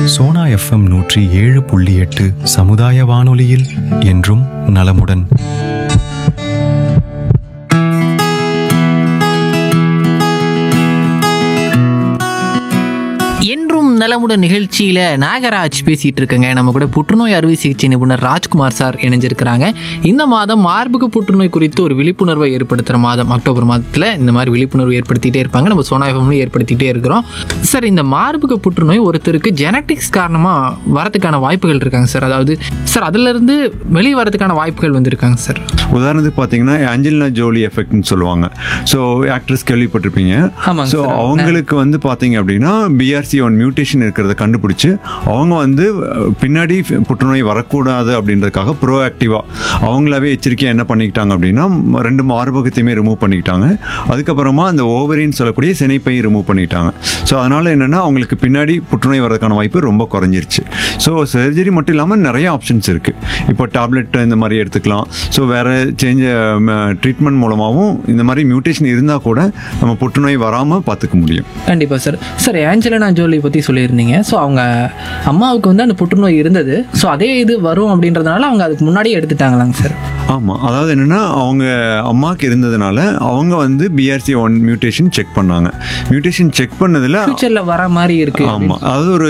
Sona FM நூற்றி ஏழு புள்ளி எட்டு சமுதாய வானொலியில் என்றும் நலமுடன் என்றும் நலமுடன் நிகழ்ச்சியில நாகராஜ் பேசிட்டு இருக்கங்க நம்ம கூட புற்றுநோய் அறுவை சிகிச்சை நிபுணர் ராஜ்குமார் சார் இணைஞ்சிருக்கிறாங்க இந்த மாதம் மார்பக புற்றுநோய் குறித்து ஒரு விழிப்புணர்வை ஏற்படுத்துகிற மாதம் அக்டோபர் மாதத்தில் இந்த மாதிரி விழிப்புணர்வு ஏற்படுத்திட்டே இருப்பாங்க நம்ம சோனாஃபம்லையும் ஏற்படுத்திட்டே இருக்கிறோம் சார் இந்த மார்பக புற்றுநோய் ஒருத்தருக்கு ஜெனட்டிக்ஸ் காரணமாக வரதுக்கான வாய்ப்புகள் இருக்காங்க சார் அதாவது சார் அதுலேருந்து வெளியே வரதுக்கான வாய்ப்புகள் வந்திருக்காங்க சார் உதாரணத்துக்கு பார்த்தீங்கன்னா ஆஞ்சலினா ஜோலி எஃபெக்ட்னு சொல்லுவாங்க ஸோ ஆக்ட்ரஸ் கேள்விப்பட்டிருப்பீங்க ஆமாங்க ஸோ சார். அவங்களுக்கு வந்து பார்த்தீங்க அப்படின்னா பிஆர்சி ஒன் மியூட்டேஷன் இருக்கிறத கண்டுபிடிச்சு அவங்க வந்து அஹ், பின்னாடி புற்றுநோய் வரக்கூடாது அப்படின்றதுக்காக ப்ரோஆக்டிவாக அவங்களாவே எச்சரிக்கையாக என்ன பண்ணிக்கிட்டாங்க அப்படின்னா ம- ரெண்டு மார்பகத்தையுமே ரிமூவ் பண்ணிக்கிட்டாங்க அதுக்கப்புறமா அந்த ஓவரின்னு சொல்லக்கூடிய சினைப்பையை ரிமூவ் பண்ணிக்கிட்டாங்க ஸோ அதனால் என்னென்னா அவங்களுக்கு பின்னாடி புற்றுநோய் வரதுக்கான வாய்ப்பு ரொம்ப குறைஞ்சிருச்சு ஸோ சர்ஜரி மட்டும் இல்லாமல் நிறைய ஆப்ஷன்ஸ் இருக்குது இப்போ டேப்லெட் இந்த மாதிரி எடுத்துக்கலாம் ஸோ வேறு சேஞ்ச் ட்ரீட்மெண்ட் மூலமாகவும் இந்த மாதிரி மியூட்டேஷன் இருந்தால் கூட நம்ம புற்றுநோய் வராமல் பார்த்துக்க முடியும் கண்டிப்பாக சார் சார் ஏஞ்சலினா ஜோலி பற்றி சொல்லியிருந்தீங்க ஸோ அவங்க அம்மாவுக்கு வந்து அந்த புற்றுநோய் இருந்தது ஸோ அதே இது வரும் அப்படின்றதுனால அவங்க அதுக்கு முன்னாடியே எடுத்துட்டாங்களாங்க சார் ஆமாம் அதாவது என்னென்னா அவங்க அம்மாவுக்கு இருந்ததுனால அவங்க வந்து பிஆர்சி ஒன் மியூட்டேஷன் செக் பண்ணாங்க மியூட்டேஷன் செக் பண்ணதில் ஃபியூச்சரில் வர மாதிரி இருக்கு ஆமாம் அதாவது ஒரு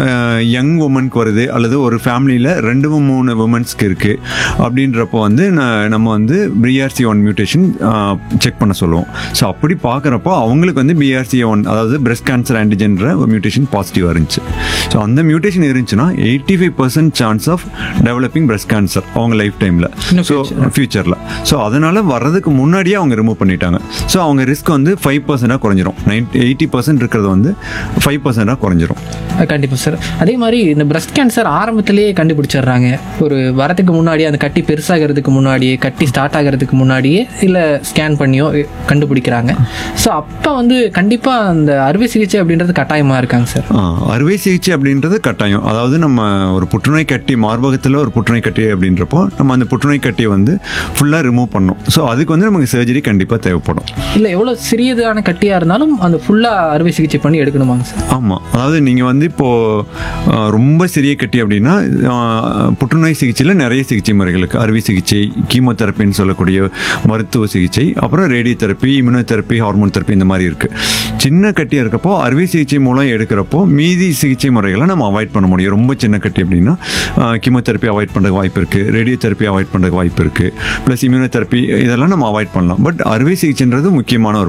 யங் உமனுக்கு வருது அல்லது ஒரு ஃபேமிலியில் ரெண்டு மூணு உமன்ஸ்க்கு இருக்குது அப்படின்றப்போ வந்து ந- நம்ம வந்து பிஆர்சி ஒன் மியூட்டேஷன் செக் பண்ண சொல்லுவோம் ஸோ அப்படி பார்க்குறப்போ அவங்களுக்கு வந்து பிஆர்சி ஒன் அதாவது பிரஸ்ட் கேன்சர் ஆன்டிஜென்ற ஒரு மியூட்டேஷன் பாசிட்டிவாக இருந்துச்சு ஸோ அந்த மியூட்டேஷன் இருந்துச்சுன்னா eighty five percent chance of developing breast cancer அவங்க லைஃப் டைமில் இன்னும் ஸோ ஃபியூச்சரில் ஸோ அதனால் வர்றதுக்கு முன்னாடியே அவங்க ரிமூவ் பண்ணிட்டாங்க ஸோ அவங்க ரிஸ்க் வந்து ஃபைவ் பர்சன்டாக குறைஞ்சிரும் நைன்டி எயிட்டி பர்சன்ட் இருக்கிறது வந்து ஃபைவ் பர்சன்டாக குறைஞ்சிரும் கண்டிப்பாக சார் அதே மாதிரி இந்த பிரஸ்ட் கேன்சர் ஆரம்பத்திலேயே கண்டுபிடிச்சிடுறாங்க ஒரு வரதுக்கு முன்னாடியே அந்த கட்டி பெருசாகிறதுக்கு முன்னாடியே கட்டி ஸ்டார்ட் ஆகிறதுக்கு முன்னாடியே இல்லை ஸ்கேன் பண்ணியோ கண்டுபிடிக்கிறாங்க ஸோ அப்போ வந்து கண்டிப்பாக அந்த அறுவை சிகிச்சை அப்படின்றது கட்டாயமாக இருக்காங்க சார் ஆ, அறுவை சிகிச்சை அப்படின்றது கட்டாயம் அதாவது நம்ம ஒரு புற்றுநோய் கட்டி மார்பகத்தில் ஒரு புற்றுநோய் கட்டி அப்படின்றப்போ நம்ம அந்த புற்றுநோய் கட்டியை வந்து ஃபுல்லாக ரிமூவ் பண்ணணும் ஸோ அதுக்கு வந்து நமக்கு சர்ஜரி கண்டிப்பாக தேவைப்படும் இல்லை எவ்வளோ சிறியதான கட்டியாக இருந்தாலும் அந்த ஃபுல்லாக அறுவை சிகிச்சை பண்ணி எடுக்கணுமாங்க சார் ஆமாம் அதாவது நீங்கள் வந்து இப்போது ரொம்ப சிறிய கட்டி அப்படின்னா ஆ, புற்றுநோய் சிகிச்சையில் நிறைய சிகிச்சை முறைகள் இருக்குது அறுவை சிகிச்சை கீமோதெரப்பின்னு சொல்லக்கூடிய மருத்துவ சிகிச்சை அப்புறம் radiotherapy immunotherapy hormone therapy இந்த மாதிரி இருக்குது சின்ன கட்டியாக இருக்கப்போ அறுவை சிகிச்சை மூலம் எடுக்கிறப்போ மீதி சிகிச்சை முறைகளை நம்ம அவாய்ட் பண்ண முடியும் ரொம்ப சின்ன கட்டி அப்படின்னா கீமோதெரப்பி அவாய்ட் பண்ணுறதுக்கு வாய்ப்பு இருக்குது ரேடியோ தெரப்பி அவாய்ட் பண்ணுறதுக்கு வாய்ப்பு இருக்குது ப்ளஸ் இம்யூனோதெரப்பி இதெல்லாம் நம்ம அவாய்ட் பண்ணலாம் பட் அறுவை சிகிச்சைன்றது முக்கியமான ஒரு